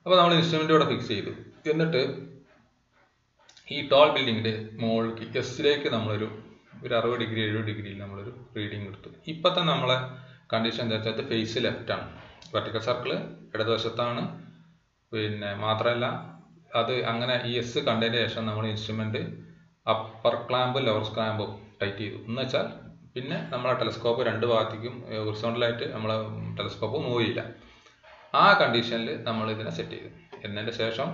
അപ്പോൾ നമ്മൾ ഇൻസ്ട്രുമെൻ്റ് ഇവിടെ ഫിക്സ് ചെയ്തു എന്നിട്ട് ഈ ടോൾ ബിൽഡിങ്ങിൻ്റെ മുകളിലേക്ക് എസ്സിലേക്ക് നമ്മളൊരു ഒരു അറുപത് ഡിഗ്രി എഴുപത് ഡിഗ്രിയിൽ നമ്മളൊരു റീഡിങ് എടുത്തു ഇപ്പോഴത്തെ നമ്മളെ കണ്ടീഷൻ എന്താ വെച്ചാൽ അത് ഫേസ് ലെഫ്റ്റ് ആണ് വെർട്ടിക്കൽ സർക്കിൾ ഇടതുവശത്താണ് പിന്നെ മാത്രമല്ല അത് അങ്ങനെ ഈ എസ് കണ്ടതിന് ശേഷം നമ്മൾ ഇൻസ്ട്രുമെന്റ് അപ്പർ ക്ലാമ്പ് ലോവർ ക്ലാമ്പും ടൈറ്റ് ചെയ്തു എന്ന് വെച്ചാൽ പിന്നെ നമ്മളെ ടെലസ്കോപ്പ് രണ്ട് ഭാഗത്തേക്കും ഹൊറിസോണ്ടലായിട്ട് നമ്മളെ ടെലസ്കോപ്പ് മൂവ് ചെയ്യില്ല ആ കണ്ടീഷനിൽ നമ്മൾ ഇതിനെ സെറ്റ് ചെയ്തു എന്നതിന് ശേഷം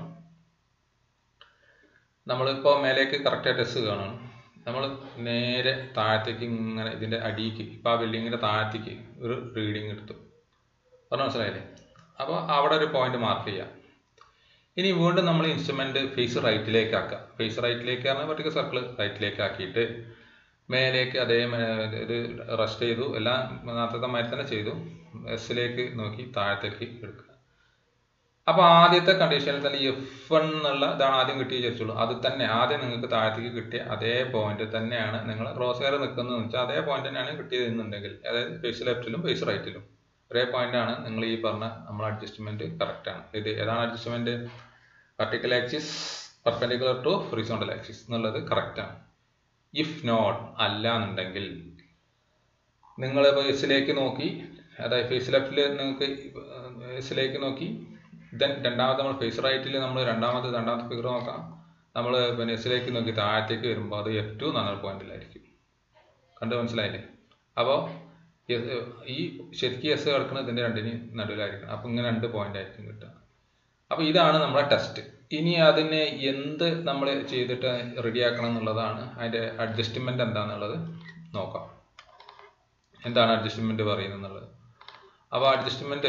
നമ്മളിപ്പോൾ മേലേക്ക് കറക്റ്റായിട്ട് എസ് കാണണം നമ്മൾ നേരെ താഴത്തേക്ക് ഇങ്ങനെ ഇതിൻ്റെ അടിയിക്ക് ഇപ്പോൾ ആ ബിൽഡിങ്ങിൻ്റെ താഴത്തേക്ക് ഒരു റീഡിങ് എടുത്തു പറഞ്ഞ മനസ്സിലായില്ലേ അപ്പോൾ അവിടെ ഒരു പോയിന്റ് മാർക്ക് ചെയ്യാം ഇനി വീണ്ടും നമ്മൾ ഇൻസ്ട്രുമെന്റ് ഫേസ് റൈറ്റിലേക്ക് ആക്കുക ഫേസ് റൈറ്റിലേക്ക് പറഞ്ഞാൽ വെർട്ടിക്കൽ സർക്കിൾ റൈറ്റിലേക്ക് ആക്കിയിട്ട് മേലേക്ക് അതേ മേ- ഇത് റെസ്റ്റ് ചെയ്തു എല്ലാം നേരത്തെ മാതിരി തന്നെ ചെയ്തു എസ്സിലേക്ക് നോക്കി താഴത്തേക്ക് എടുക്കുക അപ്പോൾ ആദ്യത്തെ കണ്ടീഷനിൽ തന്നെ എഫ് വൺ എന്നുള്ള ഇതാണ് ആദ്യം കിട്ടിയ വിചാരിച്ചുള്ളൂ അത് തന്നെ ആദ്യം നിങ്ങൾക്ക് താഴത്തേക്ക് കിട്ടിയ അതേ പോയിന്റ് തന്നെയാണ് നിങ്ങൾ ക്രോസ് ഹെയർ നിൽക്കുന്നതെന്ന് വെച്ചാൽ അതേ പോയിന്റ് തന്നെയാണ് കിട്ടിയത് എന്നുണ്ടെങ്കിൽ അതായത് ഫേസ് ലെഫ്റ്റിലും ഫേസ് റൈറ്റിലും ഒരേ പോയിന്റ് ആണ് നിങ്ങൾ ഈ പറഞ്ഞ നമ്മൾ അഡ്ജസ്റ്റ്മെന്റ് കറക്റ്റ് ആണ് ഇത് ഏതാണ് adjustment vertical axis perpendicular to horizontal axis എന്നുള്ളത് കറക്റ്റ് ആണ് ഇഫ് നോട്ട് അല്ല എന്നുണ്ടെങ്കിൽ നിങ്ങൾ ഇപ്പോൾ എസിലേക്ക് നോക്കി അതായത് ഫേസ് ലെഫ്റ്റിൽ നിങ്ങൾക്ക് എസിലേക്ക് നോക്കി ദെൻ രണ്ടാമത് നമ്മൾ ഫേസ് റൈറ്റിൽ നമ്മൾ രണ്ടാമത് രണ്ടാമത്തെ ഫിഗർ നോക്കാം നമ്മൾ പിന്നെ എസിലേക്ക് നോക്കി താഴത്തേക്ക് വരുമ്പോൾ അത് എഫ് ടു എന്നുള്ള പോയിന്റിലായിരിക്കും കണ്ട് മനസ്സിലായില്ലേ അപ്പോൾ ഈ ശരിക്കും എസ് കിടക്കുന്നത് ഇതിൻ്റെ രണ്ടിന് നടുവിലായിരിക്കണം അപ്പോൾ ഇങ്ങനെ രണ്ട് പോയിന്റ് ആയിരിക്കും കിട്ടുക അപ്പോൾ ഇതാണ് നമ്മുടെ ടെസ്റ്റ് ഇനി അതിനെ എന്ത് നമ്മൾ ചെയ്തിട്ട് റെഡിയാക്കണം എന്നുള്ളതാണ് അതിൻ്റെ അഡ്ജസ്റ്റ്മെന്റ് എന്താണെന്നുള്ളത് നോക്കാം എന്താണ് അഡ്ജസ്റ്റ്മെന്റ് പറയുന്നത് എന്നുള്ളത് അപ്പോൾ അഡ്ജസ്റ്റ്മെന്റ്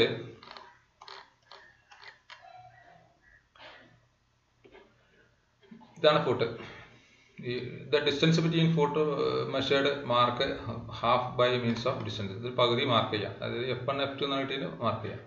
ഇതാണ് ഫുട്ട് ഈ the distance between foot measured mark half by means of distance ഇത് പകുതി മാർക്ക് ചെയ്യാം അതായത് എഫ് വൺ എഫ് ടു എന്ന് കിട്ടിയിട്ട് മാർക്ക് ചെയ്യാം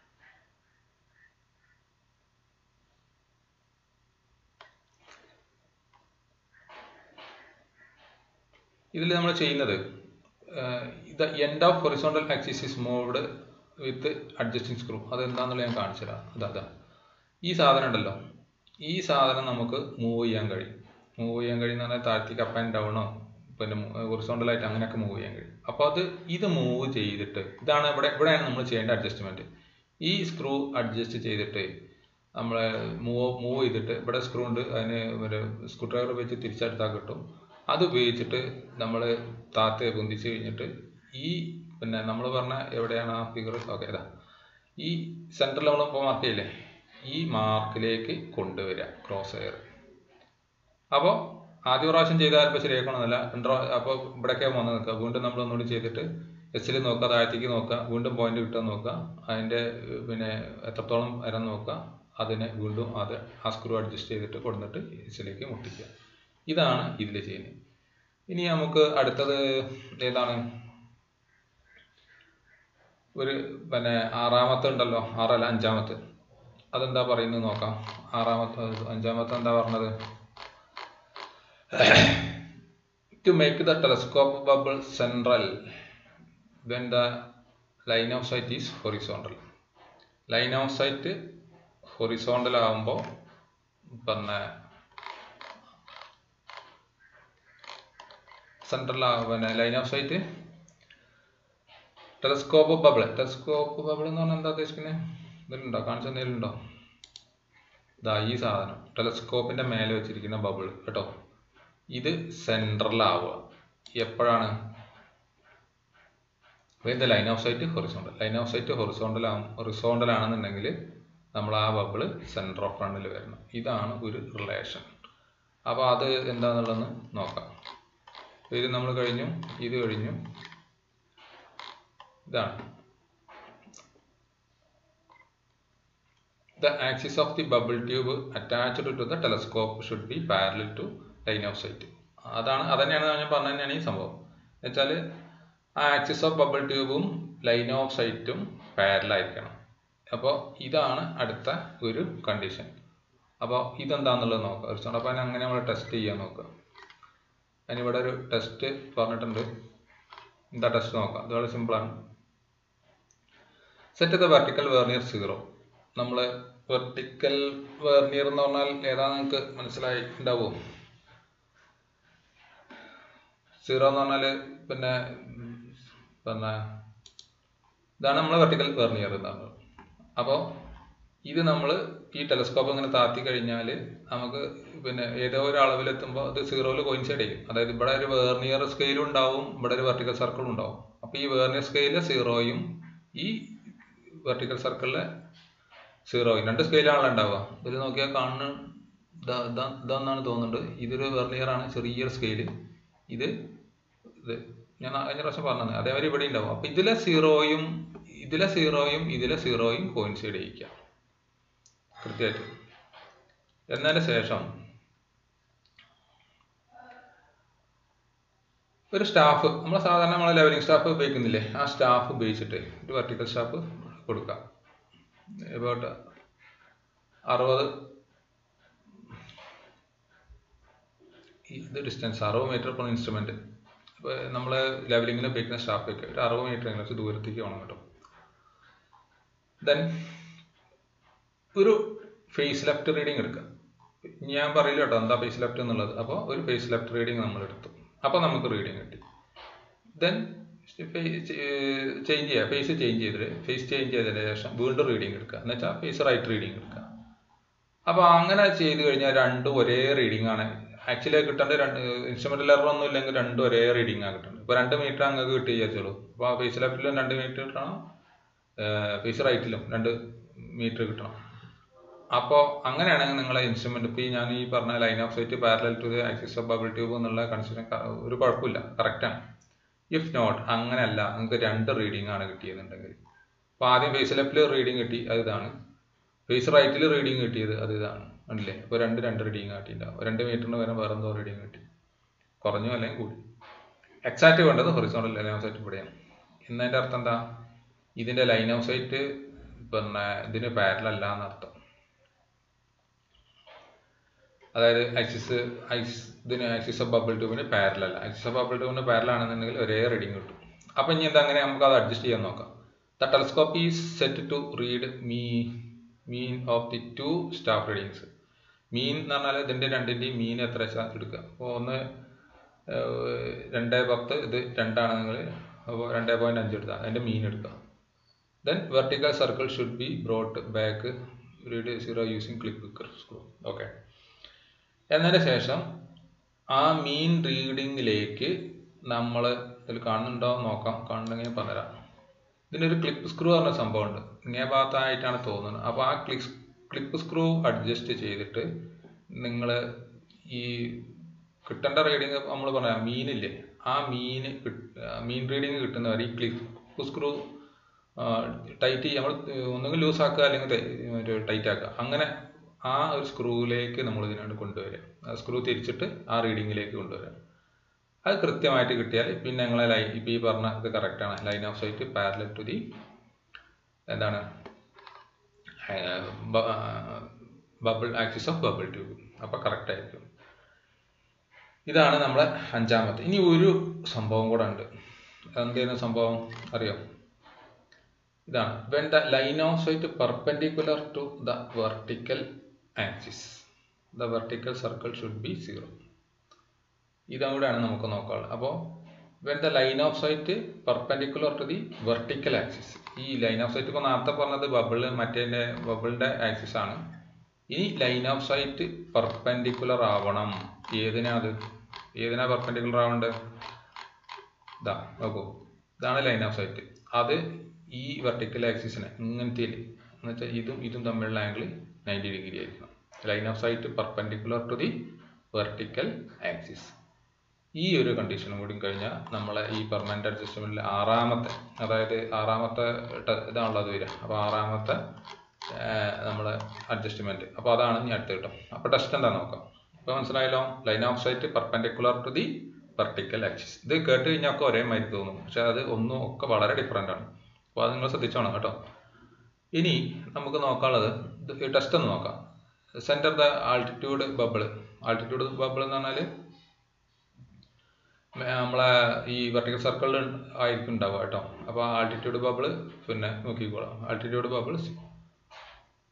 ഇതിൽ നമ്മൾ ചെയ്യുന്നത് ഇത് end of horizontal axis is moved with adjusting screw അതെന്താണെന്നുള്ളത് ഞാൻ കാണിച്ചു തരാം അതാ അതാ ഈ സാധനം ഉണ്ടല്ലോ ഈ സാധനം നമുക്ക് മൂവ് ചെയ്യാൻ കഴിയും മൂവ് ചെയ്യാൻ കഴിയുന്ന പറഞ്ഞാൽ താഴത്തേക്ക് അപ്പ് ആൻഡ് ഡൗണോ പിന്നെ ഹൊറിസോണ്ടലായിട്ട് അങ്ങനെയൊക്കെ മൂവ് ചെയ്യാൻ കഴിയും അപ്പോൾ അത് ഇത് മൂവ് ചെയ്തിട്ട് ഇതാണ് ഇവിടെ ഇവിടെയാണ് നമ്മൾ ചെയ്യേണ്ട അഡ്ജസ്റ്റ്മെന്റ് ഈ സ്ക്രൂ അഡ്ജസ്റ്റ് ചെയ്തിട്ട് നമ്മളെ മൂവ് മൂവ് ചെയ്തിട്ട് ഇവിടെ സ്ക്രൂ ഉണ്ട് അതിന് ഒരു സ്ക്രൂ ഡ്രൈവർ വെച്ച് തിരിച്ചെടുത്താൽ കിട്ടും അത് ഉപയോഗിച്ചിട്ട് നമ്മൾ താത്തയെ പൊന്തിച്ച് കഴിഞ്ഞിട്ട് ഈ പിന്നെ നമ്മൾ പറഞ്ഞ എവിടെയാണ് ആ ഫിഗർ ഓക്കെ ഇതാ ഈ സെൻറ്ററിൽ നമ്മൾ ഇപ്പോൾ മാർക്ക് ചെയ്യില്ലേ ഈ മാർക്കിലേക്ക് കൊണ്ടുവരിക ക്രോസ് എയർ അപ്പോൾ ആദ്യ പ്രാവശ്യം ചെയ്താൽ ഇപ്പോൾ ശരിയാക്കണമെന്നല്ല രണ്ടോ അപ്പോൾ ഇവിടെയൊക്കെ വന്ന് നിൽക്കുക വീണ്ടും നമ്മൾ ഒന്നുകൂടി ചെയ്തിട്ട് എച്ചിൽ നോക്കുക താഴത്തേക്ക് നോക്കുക വീണ്ടും പോയിന്റ് കിട്ടാൻ നോക്കുക അതിൻ്റെ പിന്നെ എത്രത്തോളം വരാൻ നോക്കുക അതിനെ വീണ്ടും അത് ആ സ്ക്രൂ അഡ്ജസ്റ്റ് ചെയ്തിട്ട് കൊടുത്തിട്ട് എച്ചിലേക്ക് മുട്ടിക്കുക ഇതാണ് ഇതിൽ ചെയ്യുന്നത് ഇനി നമുക്ക് അടുത്തത് ഏതാണ് ഒരു പിന്നെ ആറാമത്തെ ഉണ്ടല്ലോ ആറല്ല അഞ്ചാമത്തെ അതെന്താ പറയുന്നത് നോക്കാം ആറാമത്തെ അഞ്ചാമത്തെ എന്താ പറഞ്ഞത് to make the telescope bubble central when the line of sight is horizontal line of sight horizontal ആകുമ്പോൾ പിന്നെ സെൻട്രൽ പിന്നെ line of sight telescope bubble telescope bubble എന്ന് പറഞ്ഞാൽ എന്താ ഉദ്ദേശിക്കുന്നത് ഇതിലുണ്ടോ കാണിച്ച എന്തെങ്കിലും ഇതാ ഈ സാധനം ടെലസ്കോപ്പിന്റെ മേലെ വെച്ചിരിക്കുന്ന ബബിൾ കേട്ടോ ഇത് സെൻട്രലാവുക എപ്പോഴാണ് when line of sight horizontal line of sight horizontal ആവും ഹൊറിസോണ്ടൽ ആണെന്നുണ്ടെങ്കിൽ നമ്മൾ ആ ബബിള് സെൻറ്റർ ഓഫ് ഫ്രണ്ടിൽ വരണം ഇതാണ് ഒരു റിലേഷൻ അപ്പോൾ അത് എന്താണെന്നുള്ളതെന്ന് നോക്കാം ഇത് നമ്മൾ കഴിഞ്ഞു ഇത് കഴിഞ്ഞു ഇതാണ് the axis of the bubble tube attached to the telescope should be parallel to line of sight അതാണ് അതന്നെയാണ് ഞാൻ പറഞ്ഞ തന്നെയാണ് ഈ സംഭവം എന്നുവെച്ചാൽ ആ ആക്സിസ് ഓഫ് ബബിൾ ട്യൂബും ലൈൻ ഓഫ് സൈറ്റും പാരലായിരിക്കണം അപ്പോൾ ഇതാണ് അടുത്ത ഒരു കണ്ടീഷൻ അപ്പോൾ ഇതെന്താണെന്നുള്ളത് നോക്കുക ഒരു അപ്പോൾ അങ്ങനെ നമ്മൾ ടെസ്റ്റ് ചെയ്യാൻ നോക്കുക അതിനിവിടെ ഒരു ടെസ്റ്റ് പറഞ്ഞിട്ടുണ്ട് എന്താ ടെസ്റ്റ് നോക്കാം അത് വളരെ സിമ്പിളാണ് set the vertical vernier zero നമ്മൾ വെർട്ടിക്കൽ വെർണിയർ എന്ന് പറഞ്ഞാൽ ഏതാ നിങ്ങൾക്ക് മനസ്സിലായി ഉണ്ടാവുമോ സീറോ എന്ന് പറഞ്ഞാൽ പിന്നെ ഉം, പിന്നെ ഇതാണ് നമ്മൾ വെർട്ടിക്കൽ വെർണിയർ എന്ന് പറഞ്ഞത് അപ്പോൾ ഇത് നമ്മൾ ഈ ടെലസ്കോപ്പ് ഇങ്ങനെ താത്തി കഴിഞ്ഞാൽ നമുക്ക് പിന്നെ ഏതോ ഒരു അളവിലെത്തുമ്പോൾ അത് സീറോയിൽ കോയിൻസൈഡ് ചെയ്യും അതായത് ഇവിടെ ഒരു വേർണിയർ സ്കെയിലും ഉണ്ടാവും ഇവിടെ ഒരു വെർട്ടിക്കൽ സർക്കിളും ഉണ്ടാവും അപ്പോൾ ഈ വേർണിയർ സ്കെയിലിലെ സീറോയും ഈ വെർട്ടിക്കൽ സർക്കിളിലെ സീറോയും രണ്ട് സ്കെയിലാണല്ലോ ഉണ്ടാവുക ഇതിൽ നോക്കിയാൽ കാണുന്ന ഇതാ ഇതാ ഇതാന്നാണ് തോന്നുന്നുണ്ട് ഇതൊരു വെർണിയർ ആണ് ചെറിയൊരു സ്കെയില് ഇത് ഇത് ഞാൻ കഴിഞ്ഞ പ്രാവശ്യം പറഞ്ഞത് അതേമാതിരി ഇവിടെ ഉണ്ടാവും അപ്പൊ ഇതിലെ സീറോയും ഇതിലെ സീറോയും ഇതിലെ സീറോയും കോയിൻസൈഡ് ചെയ്യിക്കുക കൃത്യമായിട്ട് എന്നതിന് ശേഷം ഒരു സ്റ്റാഫ് നമ്മൾ സാധാരണ നമ്മൾ ലെവലിംഗ് സ്റ്റാഫ് ഉപയോഗിക്കുന്നില്ലേ ആ സ്റ്റാഫ് ഉപയോഗിച്ചിട്ട് ഒരു വെർട്ടിക്കൽ സ്റ്റാഫ് കൊടുക്കുക എബൌട്ട് അറുപത് ഇത് ഡിസ്റ്റൻസ് അറുപത് മീറ്റർ പെർ ഇൻസ്ട്രുമെന്റ് അപ്പോൾ നമ്മൾ ലെവലിങ്ങിന് ഉപയോഗിക്കുന്ന സ്റ്റാഫൊക്കെ ഒരു അറുപത് മീറ്റർ കുറച്ച് ദൂരത്തേക്ക് വേണം കേട്ടോ ദെൻ ഒരു ഫേസ് ലെഫ്റ്റ് റീഡിങ് എടുക്കുക ഞാൻ പറയില്ല കേട്ടോ എന്താ ഫേസ് ലെഫ്റ്റ് എന്നുള്ളത് അപ്പോൾ ഒരു ഫേസ് ലെഫ്റ്റ് റീഡിങ് നമ്മൾ എടുത്തു അപ്പോൾ നമുക്ക് റീഡിങ് കിട്ടി ദെൻ ചേഞ്ച് ചെയ്യുക ഫേസ് ചേഞ്ച് ചെയ്തിട്ട് ഫേസ് ചേഞ്ച് ചെയ്തതിന് ശേഷം വീണ്ടും റീഡിങ് എടുക്കുക എന്ന് വെച്ചാൽ ഫേസ് റൈറ്റ് റീഡിങ് എടുക്കുക അപ്പോൾ അങ്ങനെ ചെയ്ത് കഴിഞ്ഞാൽ രണ്ടും ഒരേ റീഡിംഗ് ആണ് ആക്ച്വലി കിട്ടേണ്ട രണ്ട് ഇൻസ്ട്രുമെന്റ് ലെവർ ഒന്നും ഇല്ലെങ്കിൽ രണ്ടും ഒരേ റീഡിംഗ് ആണ് കിട്ടുന്നത് ഇപ്പോൾ രണ്ട് മീറ്റർ അങ്ങക്ക് കിട്ടി വിചാരിച്ചോളൂ അപ്പോൾ ആ ഫേസ് ലെഫ്റ്റിലും രണ്ട് മീറ്റർ കിട്ടണം ഫേസ് റൈറ്റിലും രണ്ട് മീറ്റർ കിട്ടണം അപ്പോൾ അങ്ങനെയാണെങ്കിൽ നിങ്ങളെ ഇൻസ്ട്രുമെന്റ് ഇപ്പോൾ ഈ ഞാൻ ഈ പറഞ്ഞ line of sight parallel to the axis of bubble tube എന്നുള്ള കൺസിഡർ ഒരു കുഴപ്പമില്ല കറക്റ്റാണ് ഇഫ് നോട്ട് അങ്ങനെയല്ല നിങ്ങൾക്ക് രണ്ട് റീഡിംഗ് ആണ് കിട്ടിയതെന്നുണ്ടെങ്കിൽ അപ്പോൾ ആദ്യം ഫേസ് ലെഫ്റ്റിൽ റീഡിംഗ് കിട്ടി അത് ഇതാണ് ഫേസ് റൈറ്റിൽ റീഡിംഗ് കിട്ടിയത് അത് ഇതാണ് ഉണ്ടല്ലേ അപ്പോൾ രണ്ട് രണ്ട് റീഡിംഗ് കിട്ടിയിട്ടുണ്ടാവും രണ്ട് മീറ്ററിന് വരെ വേറെ എന്തോ റീഡിംഗ് കിട്ടി കുറഞ്ഞു അല്ലെങ്കിൽ കൂടി എക്സാക്റ്റ് വേണ്ടത് ഹൊറിസോണ്ടൽ ലൈൻ ഓഫ് സൈറ്റ് ഇവിടെയാണ് എന്നതിൻ്റെ അർത്ഥം എന്താ ഇതിൻ്റെ ലൈൻ ഓഫ് സൈറ്റ് പിന്നെ ഇതിന് പാരലല്ല എന്നർത്ഥം അതായത് ആക്സിസ് ഐസ് ഇതിന് ആക്സിസ് ഓഫ് ബബിൾ ട്യൂബിന് പാരലല്ല ആക്സിസ് ഓഫ് ബബിൾ ട്യൂബിന് പാരലാണെന്നുണ്ടെങ്കിൽ ഒരേ റീഡിംഗ് കിട്ടും അപ്പം ഇനി എന്താ അങ്ങനെ നമുക്ക് അത് അഡ്ജസ്റ്റ് ചെയ്യാൻ നോക്കാം the telescope is set to read me mean of the two staff readings mean എന്ന് പറഞ്ഞാൽ ഇതിൻ്റെ രണ്ടിൻ്റെയും മീൻ എത്ര വെച്ചാൽ എടുക്കുക അപ്പോൾ ഒന്ന് ഏഹ്, രണ്ട് പത്ത് ഇത് രണ്ടാണ് നിങ്ങൾ അപ്പോൾ രണ്ട് പോയിന്റ് അഞ്ച് എടുക്കുക അതിൻ്റെ മീൻ എടുക്കുക then vertical circle should be brought back read zero using clip screw okay എന്നതിന് ശേഷം ആ മീൻ റീഡിങ്ങിലേക്ക് നമ്മൾ ഇതിൽ കാണുന്നുണ്ടോ എന്ന് നോക്കാം കാണുന്നെങ്കിൽ ഞാൻ പറഞ്ഞുതരാം ഇതിനൊരു ക്ലിപ്പ് സ്ക്രൂ പറഞ്ഞ സംഭവമുണ്ട് ഇങ്ങേ ഭാഗത്തായിട്ടാണ് തോന്നുന്നത് അപ്പോൾ ആ ക്ലിപ്പ് ക്ലിപ്പ് സ്ക്രൂ അഡ്ജസ്റ്റ് ചെയ്തിട്ട് നിങ്ങൾ ഈ കിട്ടേണ്ട റീഡിങ് നമ്മൾ പറയാം മീനില്ലേ ആ മീൻ മീൻ റീഡിങ് കിട്ടുന്നവർ ഈ ക്ലിപ്പ് സ്ക്രൂ ടൈറ്റ് നമ്മൾ ഒന്നുകിൽ ലൂസ് ആക്കുക അല്ലെങ്കിൽ ടൈറ്റ് ആക്കുക അങ്ങനെ ആ ഒരു സ്ക്രൂവിലേക്ക് നമ്മൾ ഇതിനാണ് കൊണ്ടുവരിക ആ സ്ക്രൂ തിരിച്ചിട്ട് ആ റീഡിങ്ങിലേക്ക് കൊണ്ടുവരിക അത് കൃത്യമായിട്ട് കിട്ടിയാൽ പിന്നെ ഞങ്ങളെ ലൈൻ ഇപ്പോൾ ഈ പറഞ്ഞ ഇത് കറക്റ്റാണ് line of sight parallel to the എന്താണ് bubble axis of bubble tube അപ്പോൾ കറക്റ്റ് ആയിരിക്കും ഇതാണ് നമ്മളെ അഞ്ചാമത്തെ ഇനി ഒരു സംഭവം കൂടെ ഉണ്ട് എന്തെങ്കിലും സംഭവം അറിയോ ഇതാണ് when the line of sight perpendicular to the vertical axis the vertical circle should be zero ഇതവിടെയാണ് നമുക്ക് നോക്കാനുള്ളത് അപ്പോൾ when the line of sight perpendicular to the vertical axis ഈ ലൈൻ ഓഫ് സൈറ്റ് ഇപ്പോൾ നേരത്തെ പറഞ്ഞത് ബബിള് മറ്റേ ബബിളിൻ്റെ ആക്സിസ് ആണ് ഇനി ലൈൻ ഓഫ് സൈറ്റ് പെർപെൻഡിക്കുലർ ആവണം ഏതിനാ അത് ഏതിനാ പെർപെൻഡിക്കുലർ ആവേണ്ടത് ഇതാ നോക്കൂ ഇതാണ് ലൈൻ ഓഫ് സൈറ്റ് അത് ഈ വെർട്ടിക്കൽ ആക്സിസിന് ഇങ്ങനത്തെ എന്ന് വെച്ചാൽ ഇതും ഇതും തമ്മിലുള്ള ആംഗിൾ നയൻറ്റി ഡിഗ്രി ആയിരിക്കണം line of sight perpendicular to the vertical axis ഈ ഒരു കണ്ടീഷനും കൂടി കഴിഞ്ഞാൽ നമ്മളെ ഈ പെർമനന്റ് അഡ്ജസ്റ്റ്മെന്റിൽ ആറാമത്തെ അതായത് ആറാമത്തെ ടെ- ഇതാണുള്ളത് വരിക അപ്പോൾ ആറാമത്തെ നമ്മൾ അഡ്ജസ്റ്റ്മെന്റ് അപ്പോൾ അതാണ് ഇനി അടുത്ത് കിട്ടും അപ്പോൾ ടെസ്റ്റ് എന്താ നോക്കാം ഇപ്പോൾ മനസ്സിലായല്ലോ line of sight perpendicular to the vertical axis ഇത് കേട്ട് കഴിഞ്ഞാൽ ഒക്കെ ഒരേ മാതിരി തോന്നും പക്ഷെ അത് ഒന്നും ഒക്കെ വളരെ ഡിഫറെൻ്റ് ആണ് അപ്പോൾ അത് നിങ്ങൾ ശ്രദ്ധിച്ചോണം കേട്ടോ ഇനി നമുക്ക് നോക്കാനുള്ളത് ഇത് ടെസ്റ്റ് ഒന്ന് നോക്കാം centre the altitude bubble altitude bubble എന്ന് പറഞ്ഞാൽ നമ്മളെ ഈ വെർട്ടിക്കൽ സർക്കിളിൽ ആയിരിക്കും ഉണ്ടാവുക കേട്ടോ അപ്പോൾ ആൾട്ടിറ്റ്യൂഡ് ബബിൾ പിന്നെ നോക്കിക്കോളാം altitude bubble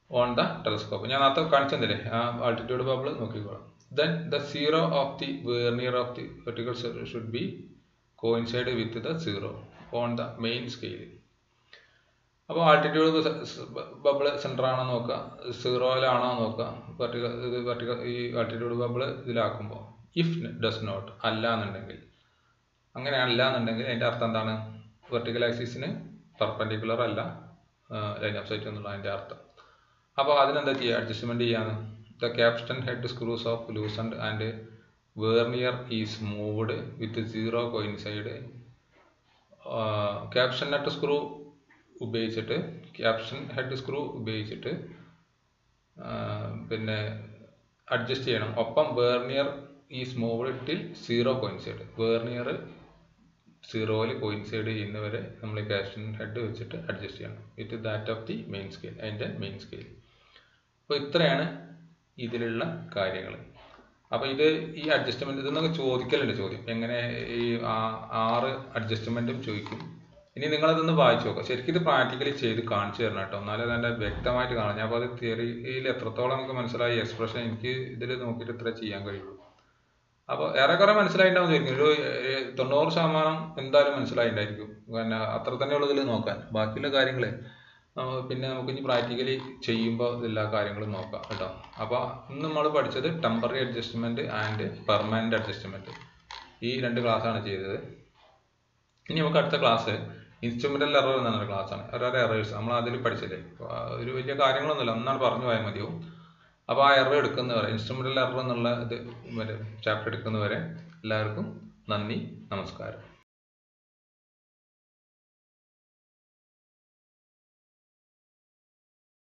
on the telescope ഞാൻ നേരത്തെ കാണിച്ചെന്നില്ലേ ആ ആൾട്ടിറ്റ്യൂഡ് ബബിൾ നോക്കിക്കോളാം then the zero of the vernier of the vertical should be coincide with the zero on the main scale അപ്പോൾ ആൾട്ടിറ്റ്യൂഡ് ബബിൾ സെൻറ്റർ ആണോ നോക്കുക സീറോയിലാണോ നോക്കുക വെർട്ടിക്കൽ ഇത് വെർട്ടിക്കൽ ഈ ആൾട്ടിറ്റ്യൂഡ് ബബിൾ ഇതിലാക്കുമ്പോൾ ഇഫ് ഡസ് നോട്ട് അല്ല എന്നുണ്ടെങ്കിൽ അങ്ങനെ അല്ല എന്നുണ്ടെങ്കിൽ അതിൻ്റെ അർത്ഥം എന്താണ് വെർട്ടിക്കൽ ആക്സിസിന് പെർപെൻഡിക്കുലർ അല്ല ലൈൻ ഓഫ് സൈറ്റ് എന്നുള്ള അതിൻ്റെ അർത്ഥം അപ്പോൾ അതിനെന്താ ചെയ്യുക അഡ്ജസ്റ്റ്മെൻറ്റ് ചെയ്യാന്ന് the capstan head screws of loosened and vernier is moved with zero coincide capstan net screw ഉപയോഗിച്ചിട്ട് ക്യാപ്ഷൻ ഹെഡ് സ്ക്രൂ ഉപയോഗിച്ചിട്ട് പിന്നെ അഡ്ജസ്റ്റ് ചെയ്യണം ഒപ്പം vernier is moved till zero coincide vernier സീറോയിൽ കോയിൻസൈഡ് ചെയ്യുന്നവരെ നമ്മൾ ഈ ക്യാപ്ഷൻ ഹെഡ് വെച്ചിട്ട് അഡ്ജസ്റ്റ് ചെയ്യണം with that of the main scale അതിൻ്റെ മെയിൻ സ്കെയിൽ അപ്പോൾ ഇത്രയാണ് ഇതിലുള്ള കാര്യങ്ങൾ അപ്പോൾ ഇത് ഈ അഡ്ജസ്റ്റ്മെൻറ്റ് ഇതെന്നൊക്കെ ചോദിക്കലുണ്ട് ചോദ്യം എങ്ങനെ ഈ ആറ് അഡ്ജസ്റ്റ്മെൻറ്റും ചോദിക്കും ഇനി നിങ്ങളതൊന്ന് വായിച്ചു നോക്കുക ശരിക്കും ഇത് പ്രാക്ടിക്കലി ചെയ്ത് കാണിച്ചു തരണം കേട്ടോ എന്നാലേ അതിൻ്റെ വ്യക്തമായിട്ട് കാണാം ഞാൻ അപ്പോൾ അത് തിയറിയിൽ എത്രത്തോളം നമുക്ക് മനസ്സിലായി എക്സ്പ്രഷൻ എനിക്ക് ഇതിൽ നോക്കിയിട്ട് ഇത്ര ചെയ്യാൻ കഴിയുള്ളൂ അപ്പോൾ ഏറെക്കുറെ മനസ്സിലായിട്ടുണ്ടാവും വിചാരിക്കും ഒരു തൊണ്ണൂറ് ശതമാനം എന്തായാലും മനസ്സിലായിട്ടുണ്ടായിരിക്കും പിന്നെ അത്ര തന്നെ ഉള്ളതിൽ നോക്കാൻ ബാക്കിയുള്ള കാര്യങ്ങൾ പിന്നെ നമുക്ക് ഇനി പ്രാക്ടിക്കലി ചെയ്യുമ്പോൾ എല്ലാ കാര്യങ്ങളും നോക്കാം കേട്ടോ അപ്പോൾ ഇന്ന് നമ്മൾ പഠിച്ചത് temporary adjustment and permanent adjustment ഈ രണ്ട് ക്ലാസ്സാണ് ചെയ്തത് ഇനി നമുക്ക് അടുത്ത ക്ലാസ് ഇൻസ്ട്രുമെൻ്റൽ എറർ എന്നൊരു ക്ലാസ്സാണ് ഓരോ എറേഴ്സ് നമ്മൾ അതിൽ പഠിച്ചില്ലേ ഒരു വലിയ കാര്യങ്ങളൊന്നുമില്ല ഒന്നാണ് പറഞ്ഞു പോയാൽ മതിയാവും അപ്പോൾ ആ എറർ എടുക്കുന്നവരെ ഇൻസ്ട്രുമെൻ്റൽ എറർ എന്നുള്ള ഇത് ചാപ്റ്റർ എടുക്കുന്നവരെ എല്ലാവർക്കും നന്ദി നമസ്കാരം